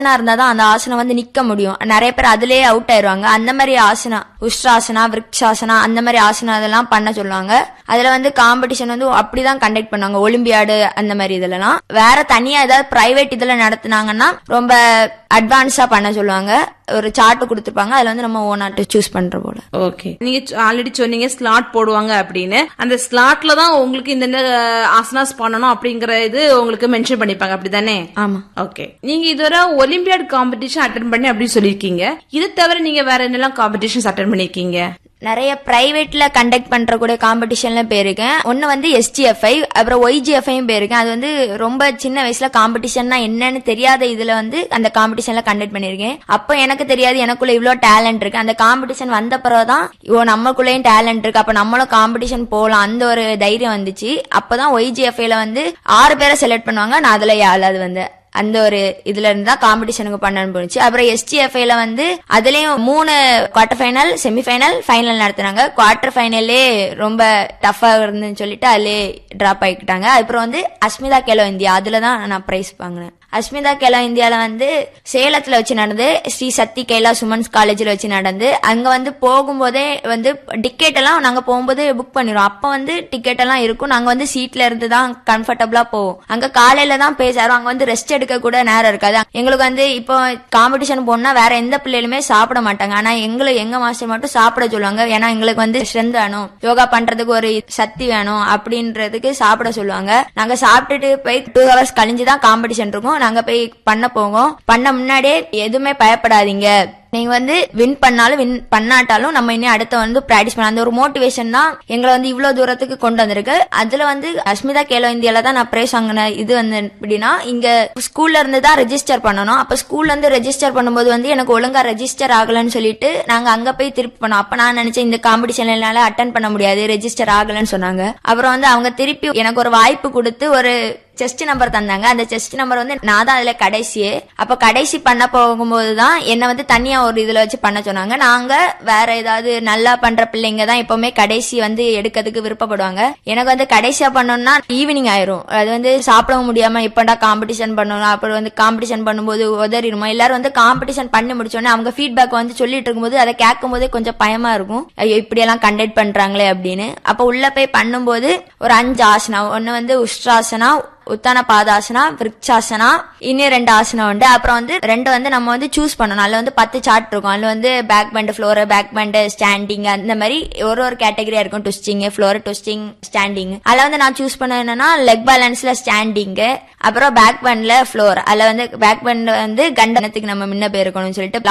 இருந்தா தான் அந்த ஆசனம் வந்து நிக்க முடியும் நிறைய பேர் அதுலயே அவுட் ஆயிருவாங்க அந்த மாதிரி ஆசனா உஷ்ட்ராசனா விருக்ஷாசனா அந்த மாதிரி ஆசனா அதெல்லாம் பண்ண சொல்லுவாங்க அதுல வந்து காம்படிஷன் வந்து அப்படிதான் கண்டக்ட் பண்ணுவாங்க ஒலிம்பியாடு அந்த மாதிரி இதுலலாம் வேற தனியா ஏதாவது பிரைவேட் இதுல நடத்துனாங்கன்னா ரொம்ப அட்வான்ஸா பண்ண சொல்லுவாங்க ஒரு சார்ட் கொடுத்துருப்பாங்க அதுல வந்து நம்ம ஓனாட்டு சூஸ் பண்ற போல ஓகே நீங்க ஆல்ரெடி சொன்னீங்க ஸ்லாட் போடுவாங்க அப்படின்னு அந்த ஸ்லாட்ல தான் உங்களுக்கு இந்த ஆசனாஸ் பண்ணணும் அப்படிங்கிற இது உங்களுக்கு மென்ஷன் பண்ணிப்பாங்க அப்படிதானே ஆமா ஓகே நீங்க இதுவரை ஒலிம்பியாட் காம்படிஷன் அட்டன் பண்ணி அப்படி சொல்லிருக்கீங்க இது தவிர நீங்க வேற என்னெல்லாம் காம்படிஷன்ஸ் அட்டன் பண்ணிருக்கீங்க நிறைய பிரைவேட்ல கண்டக்ட் பண்ற கூட காம்படிஷன்ல போயிருக்கேன் ஒன்னு வந்து எஸ்டிஎஃப்ஐ அப்புறம் ஒய்ஜிஎஃப்ஐயும் போயிருக்கேன் அது வந்து ரொம்ப சின்ன வயசுல காம்படிஷன்னா என்னன்னு தெரியாத இதுல வந்து அந்த காம்படிஷன்ல கண்டக்ட் பண்ணிருக்கேன் அப்போ எனக்கு தெரியாது எனக்குள்ள இவ்ளோ டேலண்ட் இருக்கு அந்த காம்படிஷன் வந்த பிறகுதான் ஓ நம்மக்குள்ளேயும் டேலண்ட் இருக்கு அப்ப நம்மளும் காம்படிஷன் போகலாம் அந்த ஒரு தைரியம் வந்துச்சு அப்பதான் ஒய்ஜிஎஃப்ஐல வந்து ஆறு பேரை செலக்ட் பண்ணுவாங்க நான் அதுல ஏழாவது வந்தேன் அந்த ஒரு இதுல இருந்து தான் காம்படிஷனுக்கு பண்ணணும்னு போனுச்சு அப்புறம் எஸ்டிஎஃப்ஐல வந்து அதுலயும் மூணு குவார்டர் ஃபைனல் செமிஃபைனல் ஃபைனல் நடத்துனாங்க குவார்டர் ஃபைனல்லே ரொம்ப டஃபா இருந்துன்னு சொல்லிட்டு அதுலயே டிராப் ஆகிக்கிட்டாங்க அப்புறம் வந்து அஸ்மிதா கேலோ இந்தியா அதுல தான் நான் பிரைஸ் வாங்கினேன் அஸ்மிதா கேலோ இந்தியால வந்து சேலத்துல வச்சு நடந்து ஸ்ரீ சக்தி கைலா சுமன்ஸ் காலேஜ்ல வச்சு நடந்து அங்க வந்து போகும்போதே வந்து டிக்கெட் எல்லாம் நாங்க போகும்போது புக் பண்ணிடுவோம் அப்ப வந்து டிக்கெட் எல்லாம் இருக்கும் நாங்க வந்து சீட்ல இருந்து தான் கம்ஃபர்டபுளா போவோம் அங்க காலையில தான் பேசாரு அங்க வந்து ரெஸ்ட் எடுக்க கூட நேரம் இருக்காது எங்களுக்கு வந்து இப்போ காம்படிஷன் போனா வேற எந்த பிள்ளைகளுமே சாப்பிட மாட்டாங்க ஆனா எங்களுக்கு எங்க மாஸ்டர் மட்டும் சாப்பிட சொல்லுவாங்க ஏன்னா எங்களுக்கு வந்து ஸ்ட்ரென்த் வேணும் யோகா பண்றதுக்கு ஒரு சக்தி வேணும் அப்படின்றதுக்கு சாப்பிட சொல்லுவாங்க நாங்க சாப்பிட்டுட்டு போய் டூ ஹவர்ஸ் கழிஞ்சு தான் காம்படிஷன் இருக்கும் நாங்க போய் பண்ண போவோம் பண்ண முன்னாடியே எதுவுமே பயப்படாதீங்க நீங்க வந்து வின் பண்ணாலும் வின் பண்ணாட்டாலும் நம்ம இனி அடுத்த வந்து பிராக்டிஸ் பண்ண அந்த ஒரு மோட்டிவேஷன் தான் எங்களை வந்து இவ்வளவு தூரத்துக்கு கொண்டு வந்திருக்கு அதுல வந்து அஸ்மிதா கேலோ இந்தியால தான் நான் பிரைஸ் வாங்கின இது வந்து எப்படின்னா இங்க ஸ்கூல்ல இருந்து தான் ரெஜிஸ்டர் பண்ணணும் அப்ப ஸ்கூல்ல இருந்து ரெஜிஸ்டர் பண்ணும்போது வந்து எனக்கு ஒழுங்கா ரெஜிஸ்டர் ஆகலன்னு சொல்லிட்டு நாங்க அங்க போய் திருப்பி பண்ணோம் அப்ப நான் நினைச்சேன் இந்த காம்படிஷன்ல என்னால அட்டன் பண்ண முடியாது ரெஜிஸ்டர் ஆகலன்னு சொன்னாங்க அப்புறம் வந்து அவங்க திருப்பி எனக்கு ஒரு வாய்ப்பு கொடுத்து ஒரு செஸ்ட் நம்பர் தந்தாங்க அந்த செஸ்ட் நம்பர் வந்து நான் தான் அதுல கடைசியே அப்ப கடைசி பண்ண போகும்போது தான் என்ன வந்து தனியா ஒரு இதுல வச்சு பண்ண சொன்னாங்க நாங்க வேற ஏதாவது நல்லா பண்ற பிள்ளைங்க தான் எப்பவுமே கடைசி வந்து எடுக்கிறதுக்கு விருப்பப்படுவாங்க எனக்கு வந்து கடைசியா பண்ணணும்னா ஈவினிங் ஆயிரும் அது வந்து சாப்பிடவும் முடியாம இப்படா காம்படிஷன் பண்ணணும் அப்புறம் வந்து காம்படிஷன் பண்ணும்போது உதறிடுமா எல்லாரும் வந்து காம்படிஷன் பண்ணி முடிச்சோடனே அவங்க ஃபீட்பேக் வந்து சொல்லிட்டு இருக்கும்போது அதை கேட்கும் போதே கொஞ்சம் பயமா இருக்கும் ஐயோ இப்படி எல்லாம் கண்டக்ட் பண்றாங்களே அப்படின்னு அப்ப உள்ள போய் பண்ணும்போது ஒரு அஞ்சு ஆசனா ஒன்னு வந்து உஷ்ட்ராசனா உத்தான பாதாசனா விருட்சாசனா இன்னும் ரெண்டு ஆசனம் உண்டு அப்புறம் வந்து ரெண்டு வந்து நம்ம வந்து சூஸ் பண்ணணும் அதுல வந்து பத்து சார்ட் இருக்கும் அதுல வந்து back band floor back band standing அந்த மாதிரி ஒரு ஒரு கேட்டகரியா இருக்கும் ட்விஸ்டிங் ஃப்ளோர் ட்விஸ்டிங் ஸ்டாண்டிங் அதுல வந்து நான் சூஸ் பண்ண என்னன்னா லெக் பேலன்ஸ்ல ஸ்டாண்டிங் அப்புறம் பேக் பேண்ட்ல ஃப்ளோர் அதுல வந்து பேக் பேண்ட் வந்து கண்டனத்துக்கு நம்ம முன்ன போயிருக்கணும்னு சொல்லிட்டு